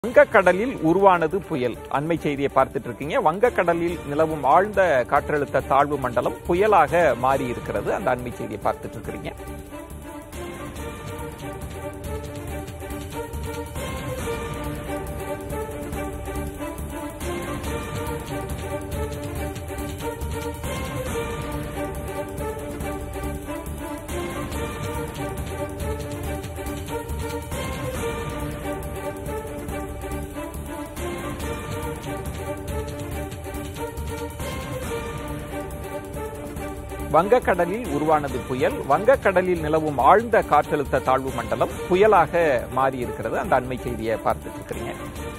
வங்கக்கடலில் உருவானது புயல் அண்மை செய்தியை பார்த்துட்டு இருக்கீங்க வங்கக்கடலில் நிலவும் ஆழ்ந்த காற்றழுத்த தாழ்வு மண்டலம் புயலாக மாறி இருக்கிறது அந்த அண்மை செய்தியை பார்த்துட்டு இருக்கிறீங்க வங்கக்கடலில் உருவானது புயல் வங்கக்கடலில் நிலவும் ஆழ்ந்த காற்றழுத்த தாழ்வு மண்டலம் புயலாக மாறி இருக்கிறது அந்த அண்மை செய்தியை பார்த்துட்டு இருக்கிறீங்க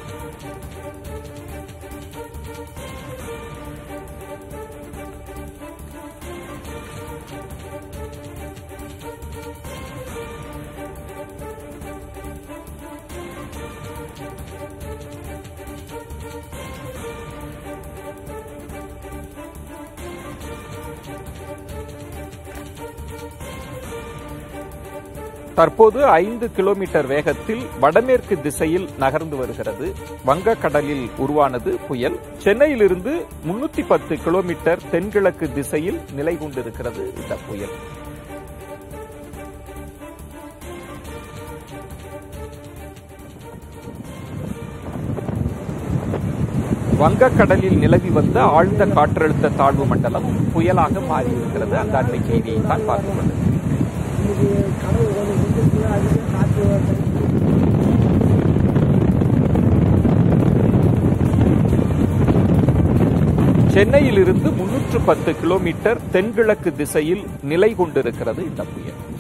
தற்போது ஐந்து கிலோமீட்டர் வேகத்தில் வடமேற்கு திசையில் நகர்ந்து வருகிறது வங்கக்கடலில் உருவானது புயல் சென்னையிலிருந்து முன்னூத்தி பத்து கிலோமீட்டர் தென்கிழக்கு திசையில் நிலை கொண்டிருக்கிறது இந்த புயல் வங்கக்கடலில் நிலவி வந்த ஆழ்ந்த காற்றழுத்த தாழ்வு மண்டலம் புயலாக மாறியிருக்கிறது அந்த அண்மை செய்தியை தான் பார்க்கிறது இன்னைக்கு கனவு கொஞ்சம் முடிஞ்சிருக்கு அதிகம் காற்று வருது. சென்னையிலிருந்து முன்னூற்று பத்து கிலோமீட்டர் தென்கிழக்கு திசையில் நிலை கொண்டிருக்கிறது இந்த புயல்